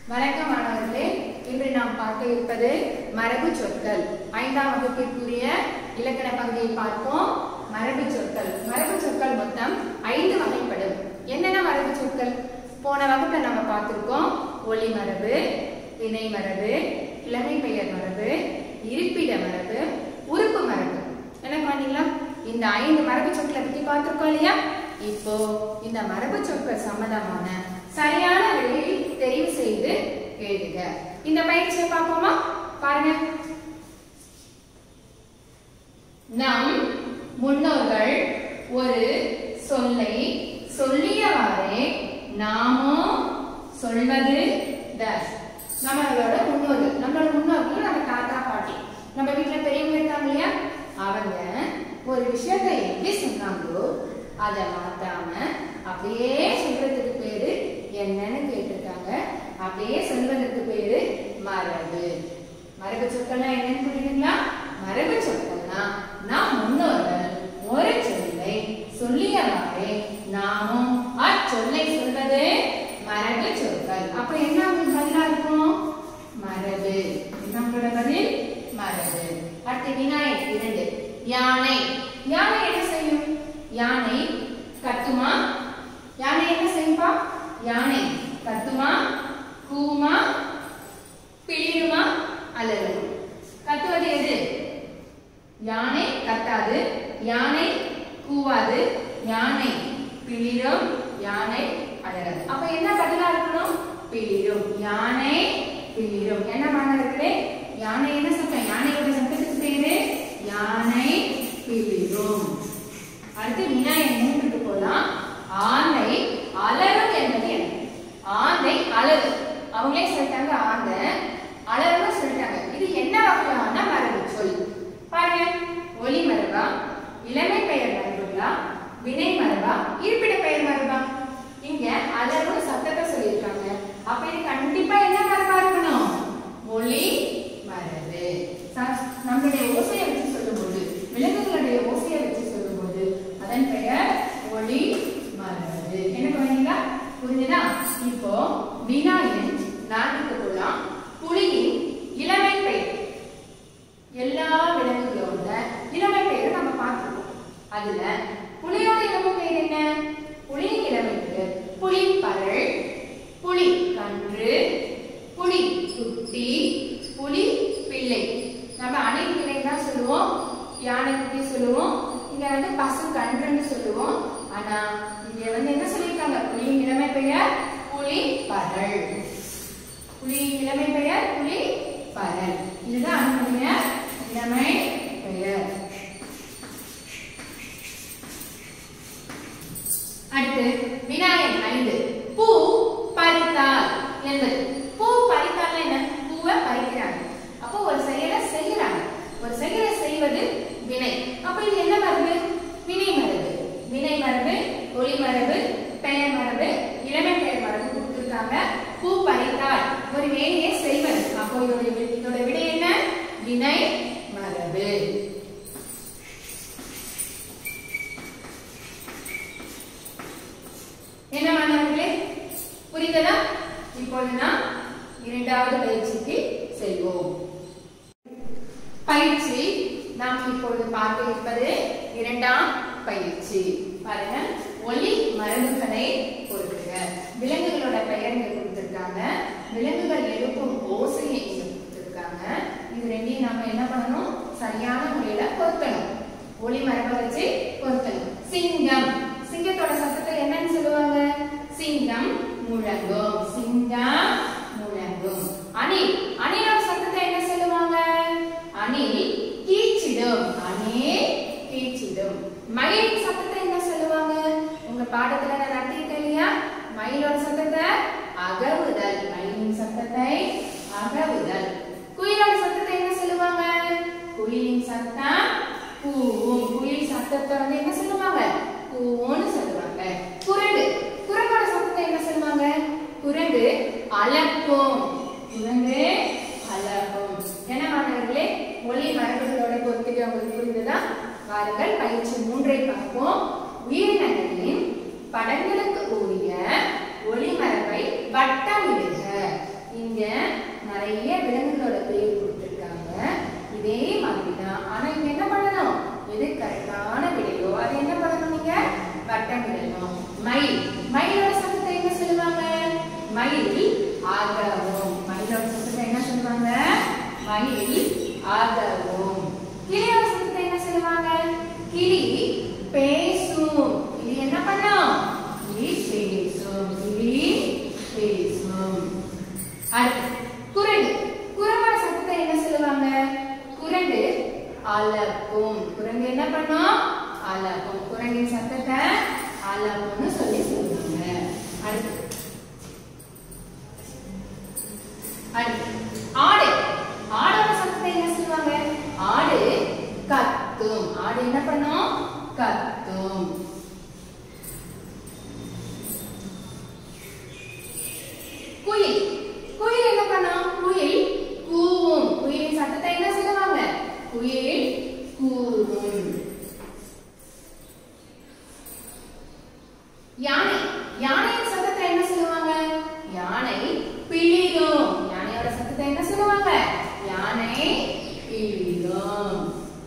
வணக்கம் மாணவர்களே இன்று நாம் பார்க்க இருப்பது மரபு சொற்கள் ஐந்தாம் வகுப்பிற்குரிய இலக்கண பகுதியை பார்ப்போம் மரபு சொற்கள் மரபு சொற்கள் மொத்தம் ஐந்து வகைப்படும் என்னென்ன மரபு சொற்கள் போன வகுப்புல நம்ம பார்த்திருக்கோம் ஒளி மரபு வினை மரபு கிழமை பெயர் மரபு இருப்பிட மரபு உறுப்பு மரபு என்ன பண்ணீங்களா இந்த ஐந்து மரபு சொற்களை பத்தி பார்த்திருக்கோம் இல்லையா இப்போ இந்த மரபு சொற்கள் சம்பந்தமான சரியான விடையை தெரிவு செய்து எழுதுக இந்த பயிற்சியை பார்ப்போமா பாருங்க நம் முன்னோர்கள் ஒரு சொல்லை சொல்லியவாறே நாமும் சொல்வது டேஷ் நம்மளோட முன்னோர்கள் நம்மளோட முன்னோர்கள் நம்ம தாத்தா பாட்டி நம்ம வீட்ல பெரியவங்க இருக்காங்க இல்லையா அவங்க ஒரு விஷயத்தை எப்படி சொன்னாங்களோ அதை மாத்தாம அப்படியே சொல்றதுக்கு பேரு என்னன்னு கேட்டிருக்காங்க அப்படியே சொல்வதற்கு பேரு மரபு மரபு சொற்கள்னா என்னன்னு புரியுதுங்களா மரபு சொற்கள்னா நாம் முன்னோர்கள் ஒரு சொல்லை சொல்லியவாறே நாமும் அச்சொல்லை சொல்வது மரபு சொற்கள் அப்ப என்ன உங்களுக்கு பதிலா இருக்கும் மரபு நம்மளோட பதில் மரபு அடுத்து விநாயகர் இரண்டு யானை யானை என்ன செய்யும் யானை கத்துமா யானை என்ன செய்யும்பா யானை கத்துமா கூமா பிளிருமா அல்லது கத்துவது எது யானை கத்தாது யானை கூவாது யானை பிளிரும் யானை அலறது அப்ப என்ன பதிலா இருக்கணும் பிளிரும் யானை பிளிரும் என்ன மாணவர்களே யானை என்ன சத்தம் யானையோட சத்தத்துக்கு பேரு யானை பிளிரும் அடுத்து விநாயகர் மூன்றுக்கு போலாம் ஆந்தை அலறும் என்பது என்ன ஆந்தை அலறு அவங்களே சொல்லிட்டாங்க ஆந்தை அலறுன்னு சொல்லிட்டாங்க இது என்ன வகையான மரபு சொல் பாருங்க ஒலி மரபா இளமை பெயர் மரபுங்களா வினை மரபா இருப்பிட பெயர் மரபா இங்க அலறும் சத்தத்தை சொல்லியிருக்காங்க அப்ப இது கண்டிப்பா என்ன மரபா இருக்கணும் ஒளி மரபு ச- நம்மளுடைய ஓசையை வச்சு சொல்லும்போது விலங்குகளுடைய ஓசையை வச்சு சொல்லும்போது அதன் பெயர் ஒளி மரபு என்ன பண்ணீங்களா புரிஞ்சுதா இப்போ வினாயின் நாட்டுக்கு போலாம் புலியின் இளமை பெயர் எல்லா விலங்குகளோட இளமை பெயரை நம்ம பார்த்துருக்கோம் அதுல புலியோட இளமை பெயர் என்ன புலியின் இளமை பெயர் புலி பரல் புலி கன்று புலி குட்டி புலி பிள்ளை நம்ம அணை பிள்ளை தான் சொல்லுவோம் யானை குட்டி சொல்லுவோம் இங்க வந்து பசு கன்றுன்னு சொல்லுவோம் ஆனா இங்க வந்து என்ன சொல்லியிருக்காங்க புலியின் இளமை பெயர் புலி பரல் புலியின் இளமை பெயர் புலி பரல் இதுதான் அதனுடைய இளமை பெயர் அடுத்து விநாயகன் ஐந்து பூ பறித்தால் என்பது பூ பறித்தால் என்ன பூவை பறிக்கிறாங்க அப்போ ஒரு செயலை செய்யறாங்க ஒரு செயலை செய்வது வினை அப்ப இது என்ன மரபு வினை மரபு வினை மரபு ஒளி மரபு பெயர் மரபு இளமை பெயர் மரபு கொடுத்திருக்காங்க பூ பறித்தால் ஒரு வேலையை செய்வது அப்போ இதோட வி- இதோட விடை என்ன வினை மரபு என்ன மாணவர்களே புரிந்ததா இப்பொழுது நாம் இரண்டாவது பயிற்சிக்கு செல்வோம் பயிற்சி நாம் இப்பொழுது பார்க்க இருப்பது இரண்டாம் பயிற்சி பாருங்க ஒலி மரபுகளை பொறுத்துக விலங்குகளோட பெயர் இங்க கொடுத்திருக்காங்க விலங்குகள் எழுப்பும் ஓசையை இங்க கொடுத்திருக்காங்க இது ரெண்டையும் நாம என்ன பண்ணணும் சரியான முறையில பொருத்தணும் ஒளி மரபை வச்சு பொருத்தணும் சிங்கம் சிங்கத்தோட சத்தத்தை என்னன்னு சொல்லுவாங்க சிங்கம் முழங்கும் சிங்கம் முழங்கும் அணில் அணிலோட சத்தத்தை என்ன சொல்லுவாங்க அணில் கீச்சிடும் அணில் கீச்சிடும் மயிலின் சத்தத்தை என்ன சொல்லுவாங்க உங்க பாடத்துல நான் நடத்திருக்கேன் இல்லையா மயிலோட சத்தத்தை அகவுதல் மயிலின் சத்தத்தை அகவுதல் குயிலோட சத்தத்தை என்ன சொல்லுவாங்க குயிலின் சத்தம் கூவும் குயில் சத்தத்தை வந்து என்ன சொல்லுவாங்க கூவும்னு சொல்லுவாங்க குரங்கு குரங்கோட சத்தத்தை என்ன சொல்லுவாங்க குரங்கு அலப்பும் குரங்கு அலப்பும் என்ன மாணவர்களே ஒளி மரபுகளோட பொறுத்துக்கு உங்களுக்கு புரிந்ததா வாருங்கள் பயிற்சி மூன்றை பார்ப்போம் உயிரினங்களின் படங்களுக்கு உரிய ஒளிமரபை வட்டமிடுக மயில் ஆகவும் கிளியோட சத்தத்தை என்ன சொல்லுவாங்க கிளி பேசும் கிளி என்ன பண்ணும் கிளி பேசும் கிளி பேசும் அடுத்து குரங்கு குரங்கோட சத்தத்தை என்ன சொல்லுவாங்க குரங்கு அலப்பும் குரங்கு என்ன பண்ணும் அலப்பும் குரங்கின் சத்தத்தை அலப்பும்னு சொல்லி சொல்லுவாங்க அடுத்து அடுத்து ஆடு ஆடோட சத்தத்தை என்ன சொல்லுவாங்க ஆடு கத்தும் ஆடு என்ன பண்ணும் கத்தும் குயில் குயில் என்ன பண்ணும் குயில் கூவும் குயிலின் சத்தத்தை என்ன சொல்லுவாங்க குயில் கூவும் யானை யானையின் சத்தத்தை என்ன சொல்லுவாங்க யானை பிளிரும் யானையோட சத்தத்தை என்ன சொல்லுவாங்க யானை பிளிரும்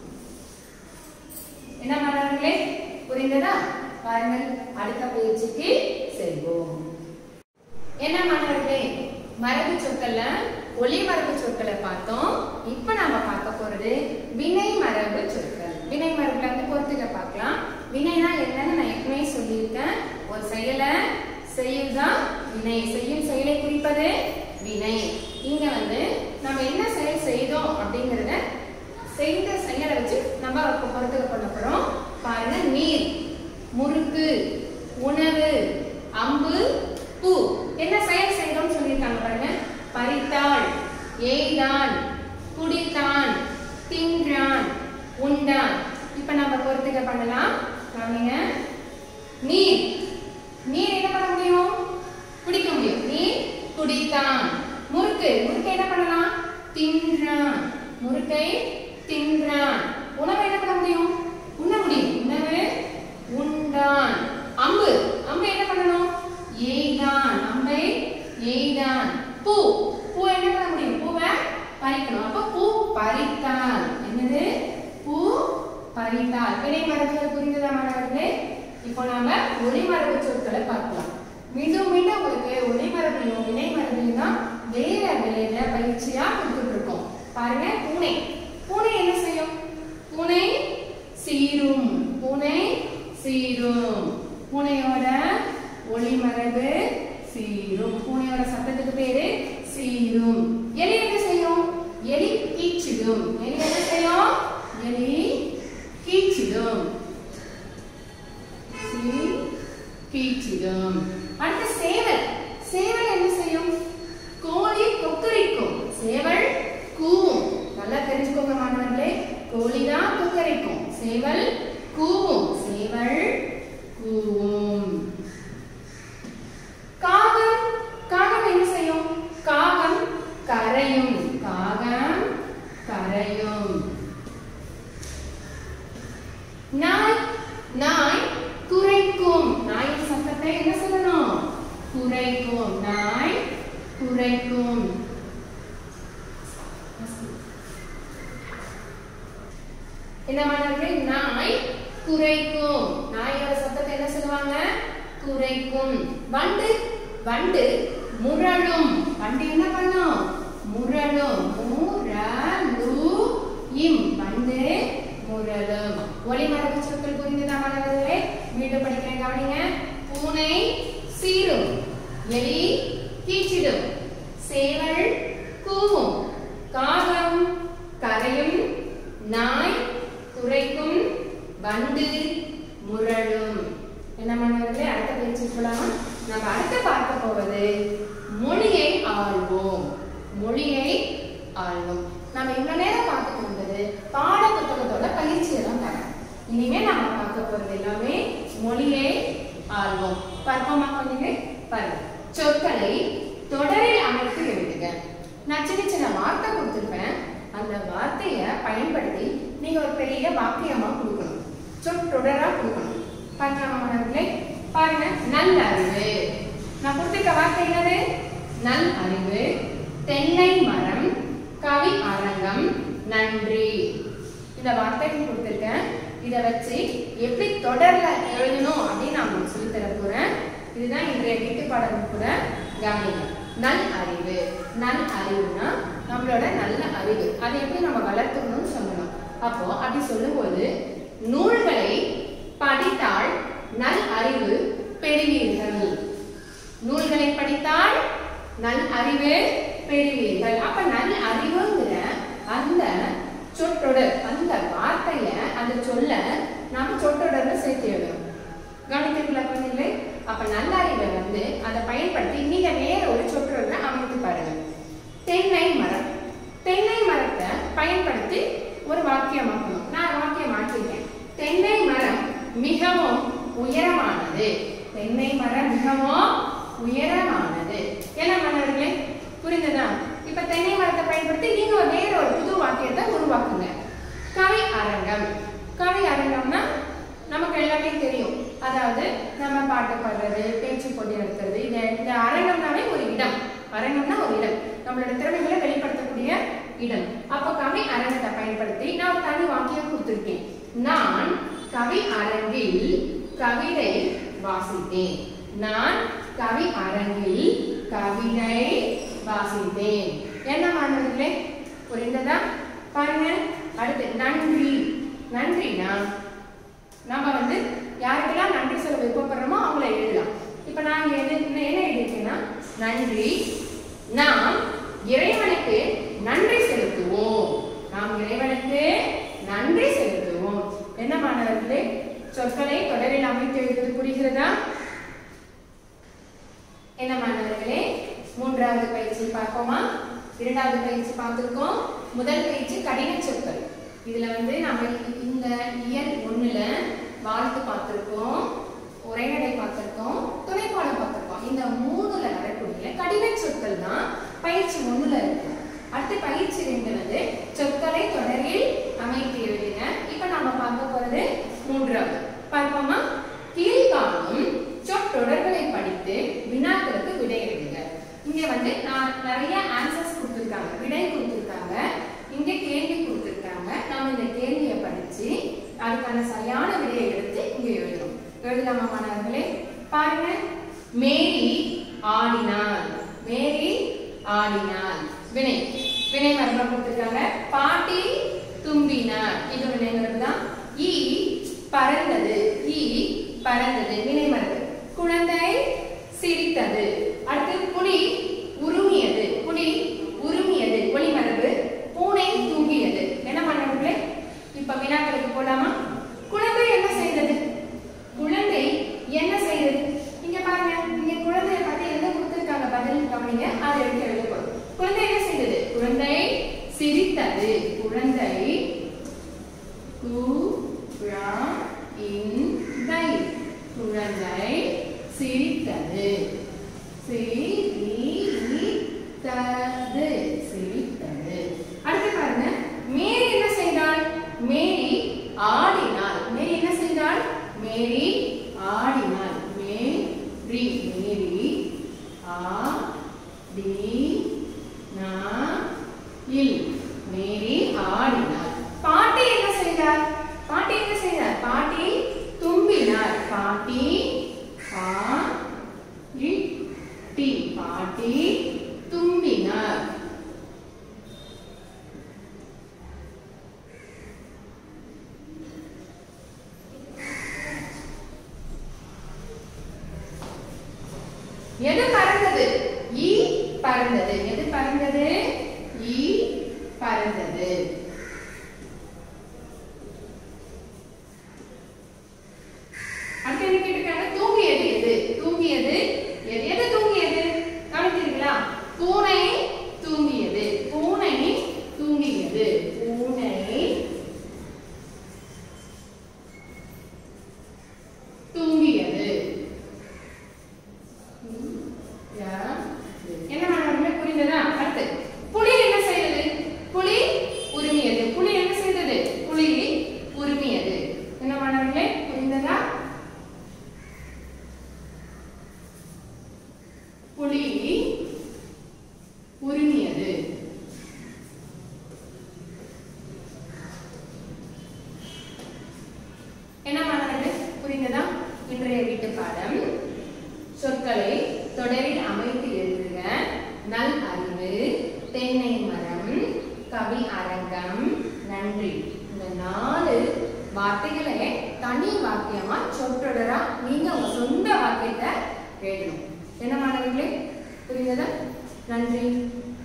என்ன மாணவர்களே புரிந்ததா பாருங்கள் அடுத்த பயிற்சிக்கு செல்வோம் என்ன மாணவர்களே மரபு சொற்கள்ல ஒளி மரபு சொற்களை பார்த்தோம் இப்ப நாம பார்க்க போறது வினை மரபு சொற்கள் வினை மரபுல வந்து பொறுத்துக்க பார்க்கலாம் வினைனா என்னன்னு நான் ஏற்கனவே சொல்லியிருக்கேன் ஒரு செயலை செய்யுதான் வினை செய்யும் செயலை குறிப்பது வினை இங்க வந்து நம்ம என்ன செயல் செய்தோம் அப்படிங்கறத செய்த செயலை வச்சு நம்ம பொறுத்துக்க பண்ண போறோம் பாருங்க நீர் முறுக்கு உணவு அம்பு பூ என்ன செயல் செய்தோம்னு சொல்லியிருக்காங்க பாருங்க பறித்தாள் எய்தான் குடித்தான் தின்றான் உண்டான் இப்ப நம்ம பொறுத்துக்க பண்ணலாம் கவனிங்க நீர் நீர் என்ன பண்ண முடியும் குடிக்க முடியும் நீர் குடித்தான் முறுக்கு முறுக்கு என்ன பண்ணலாம் தின்றான் முறுக்கை தின்றான் உணவு என்ன பண்ண முடியும் உண்ண முடியும் உணவு உண்டான் அம்பு அம்பு என்ன பண்ணணும் எய்தான் அம்பை எய்தான் பூ பூ என்ன பண்ண முடியும் பூவை பறிக்கணும் அப்ப பூ பறித்தால் என்னது பூ பறித்தால் வினை மரபுகள் புரிந்ததா மாணவர்களே இப்போ நாம ஒளி மரபு சொற்களை பார்க்கலாம் மீண்டும் மீண்டும் உங்களுக்கு ஒளி மரபையும் வினை மரபையும் தான் வேற வேற பயிற்சியா கொடுத்துட்டு இருக்கோம் பாருங்க பூனை பூனை என்ன செய்யும் பூனை சீரும் பூனை சீரும் பூனையோட ஒளி மரபு சீரும் பூனையோட சத்தத்துக்கு பேரு சீரும் எலி என்ன செய்யும் எலி கீச்சிடும் எலி என்ன செய்யும் எலி கீச்சிடும் சீ கீச்சிடும் அடுத்து சேவல் சேவல் என்ன செய்யும் கோழி கொக்கரிக்கும் சேவல் கூவும் நல்லா தெரிஞ்சுக்கோங்க மாணவர்களே கோழி தான் கொக்கரிக்கும் சேவல் கூவும் சேவல் கூவும் காகம் காகம் என்ன செய்யும் காகம் கரையும் காகம் கரையும் நாய் நாய் குறைக்கும் நாயின் சத்தத்தை என்ன சொல்லணும் குறைக்கும் நாய் குறைக்கும் என்ன மாணவர்களே நாய் குறைக்கும் நாயோட சத்தத்தை என்ன சொல்லுவாங்க குறைக்கும் வண்டு வண்டு முரளும் வண்டு என்ன பண்ணும் முரளும் முரளு இம் வண்டு முரளும் ஒளி மரபு சொற்கள் புரிந்ததா மாணவர்களே மீண்டும் படிக்கிறேன் கவனிங்க பூனை சீரும் எலி கீச்சிடும் சேவல் கூவும் காகம் கரையும் நாய் குறைக்கும் வண்டு முரளும் என்ன மாணவர்களே அடுத்த பேச்சு போலாமா நம்ம அடுத்து பார்க்க போவது மொழியை ஆள்வோம் மொழியை ஆள்வோம் நம்ம இவ்வளவு நேரம் பார்த்துட்டு வந்தது பாட புத்தகத்தோட பயிற்சியை தான் பார்க்கணும் இனிமே நம்ம பார்க்க போறது எல்லாமே மொழியை ஆள்வோம் பார்ப்போமா கொஞ்சம் பாருங்க சொற்களை தொடரில் அமைத்து எழுதுக நான் சின்ன சின்ன வார்த்தை கொடுத்துருப்பேன் அந்த வார்த்தையை பயன்படுத்தி நீங்க ஒரு பெரிய வாக்கியமா கொடுக்கணும் சொற்றொடரா கொடுக்கணும் பார்க்கலாமா மாணவர்களே பாருங்க நல் அறிவு நான் கொடுத்துருக்க வார்த்தை என்னது நல் அறிவு தென்னை மரம் கவி அரங்கம் நன்றி இந்த வார்த்தைகள் கொடுத்துருக்கேன் இதை வச்சு எப்படி தொடர்ல எழுதணும் அப்படின்னு நான் உங்களுக்கு சொல்லித் தர போறேன் இதுதான் இன்றைய வீட்டு பாடம் கூட கவனிங்க நல் அறிவு நல் அறிவுனா நம்ம நம்மளோட நல்ல அறிவு அதை எப்படி நம்ம வளர்த்துக்கணும்னு சொல்லணும் அப்போ அப்படி சொல்லும்போது நூல்களை படித்தால் நல் அறிவு பெறுவீர்கள் நூல்களை படித்தால் நல் அறிவு பெறுவீர்கள் அப்ப நல் அறிவுங்கிற அந்த சொற்றொடர் அந்த வார்த்தைய அந்த சொல்ல நாம சொற்றொடர்ல சேர்த்து எழுதணும் கவனித்தீங்களா குழந்தைகளே அப்ப நல்ல அறிவை வந்து அதை பயன்படுத்தி நீங்க வேற ஒரு சொற்றொடரை அமைத்து பாருங்க தென்னை மரம் தென்னை மரத்தை பயன்படுத்தி ஒரு வாக்கியமாக்கணும் நான் வாக்கியம் ஆக்கியிருக்கேன் தென்னை மரம் மிகவும் உயரமானது தென்னை மரம் மிகவும் உயரமானது என்ன மாணவர்களே புரிந்ததா இப்ப தென்னை மரத்தை பயன்படுத்தி நீங்க ஒரு வேற ஒரு புது வாக்கியத்தை உருவாக்குங்க கவி அரங்கம் கவி அரங்கம்னா நமக்கு எல்லாமே தெரியும் அதாவது நம்ம பாட்டு பாடுறது பேச்சு போட்டி நடத்துறது இந்த இந்த அரங்கம்னாவே ஒரு இடம் அரங்கம்னா ஒரு இடம் நம்மளோட திறமைகளை வெளிப்படுத்தக்கூடிய இடம் அப்ப கவி அரங்கத்தை பயன்படுத்தி நான் ஒரு தனி வாக்கியம் கொடுத்திருக்கேன் நான் கவி அரங்கில் கவிதை வாசித்தேன் நான் கவி அரங்கில் கவிதை வாசித்தேன் என்ன மாணவர்களே புரிந்ததா பாருங்க அடுத்து நன்றி நன்றினா நம்ம வந்து யாருக்கெல்லாம் நன்றி சொல்ல விருப்பப்படுறோமோ அவங்கள எழுதலாம் இப்ப நான் இங்க என்ன என்ன என்ன எழுதியிருக்கேன்னா நன்றி நாம் இறைவனுக்கு நன்றி செலுத்துவோம் நாம் இறைவனுக்கு நன்றி செலுத்துவோம் என்ன மாணவர்களே சொற்களை தொடரில் அமைத்து எழுதுவது புரிகிறதா என்ன மாணவர்களே மூன்றாவது பயிற்சி பார்ப்போமா இரண்டாவது பயிற்சி பார்த்திருக்கோம் முதல் பயிற்சி கடின சொற்கள் இதுல வந்து நம்ம இந்த இயல் ஒண்ணுல வாழ்த்து பார்த்திருக்கோம் உரைநடை பார்த்திருக்கோம் துணைப்பாடம் பார்த்திருக்கோம் இந்த மூணுல வரக்கூடிய கடின சொற்கள் தான் பயிற்சி ஒண்ணுல இருக்கு அடுத்து பயிற்சி ரெண்டு வந்து சொற்களை தொடரில் அமைத்து எழுதுங்க இப்ப நாம பார்க்க போறது மூன்றாவது பார்ப்போமா கீழ்காணும் சொற்றொடர்களை படித்து வினாக்களுக்கு விடை எழுதுங்க இங்க வந்து நான் நிறைய ஆன்சர்ஸ் கொடுத்துருக்காங்க விடை கொடுத்துருக்காங்க இங்க கேள்வி கொடுத்துருக்காங்க நாம இந்த கேள்வியை படிச்சு அதுக்கான சரியான விடையை எடுத்து இங்க எழுதணும் எழுதலாமா மாணவர்களே பாருங்க மேரி ஆடினாள் மேரி ஆடினாள் வினை வினை மரபா கொடுத்துருக்காங்க பாட்டி தும்பினார் இது வினை மரபு தான் ஈ பறந்தது ஈ பறந்தது வினை மரபு குழந்தை சிரித்தது அடுத்து புலி உருமியது புலி உருமியது ஒளி மரபு பூனை தூங்கியது என்ன மாணவர்களே இப்ப வினாக்களுக்கு போலாமா குழந்தை என்ன செய்தது குழந்ை என்ன செய்தது இங்க பாருங்க இங்க குழந்தைய பத்தி என்ன கொடுத்திருக்காங்க பதில் கவனிங்க அதை எடுத்து எழுத போறோம் குழந்தை என்ன செய்தது குழந்தை சிரித்தது குழந்தை கு ழா இன் தை குழந்தை சிரித்தது சிரித்தது சிரித்தது அடுத்து பாருங்க மேரி என்ன செய்தாள் மேரி ஆடினாள் மேரி என்ன செய்தாள் மேரி ஆடினாள் மேரி மேரி ஆ டி நா இல் மேரி ஆடினாள் பாட்டி என்ன செய்தார் பாட்டி என்ன செய்தார் பாட்டி தும்பினார் பாட்டி பா இ டி பாட்டி தும்பினார் எது பறந்தது ஈ பறந்தது எது பறந்தது ஈ பறந்தது அடுத்து என்ன கேட்டிருக்காங்க தூங்கியது எது தூங்கியது எது எது தூங்கியது கவனித்தீர்களா பூனை தூங்கியது பூனை தூங்கியது பூனை தூங்கியது யா. என்ன மாணவர்களே புரிந்ததா அடுத்து புலி என்ன செய்தது புலி உரிமையது புலி என்ன செய்தது புலி உரிமையது என்ன மாணவர்களே புரிந்ததா புலி உரிமையது என்ன மாணவர்களே புரிந்ததா இன்றைய வீட்டு பாடம் சொற்களை தொடரில் அமைத்து எழுதுக நல் அறிவு தென்னை மரம் கவி அரங்கம் நன்றி இந்த நாலு வார்த்தைகளை தனி வாக்கியமா சொற்றொடரா நீங்க உங்க சொந்த வாக்கியத்தை எழுதணும் என்ன மாணவர்களே புரிந்ததா நன்றி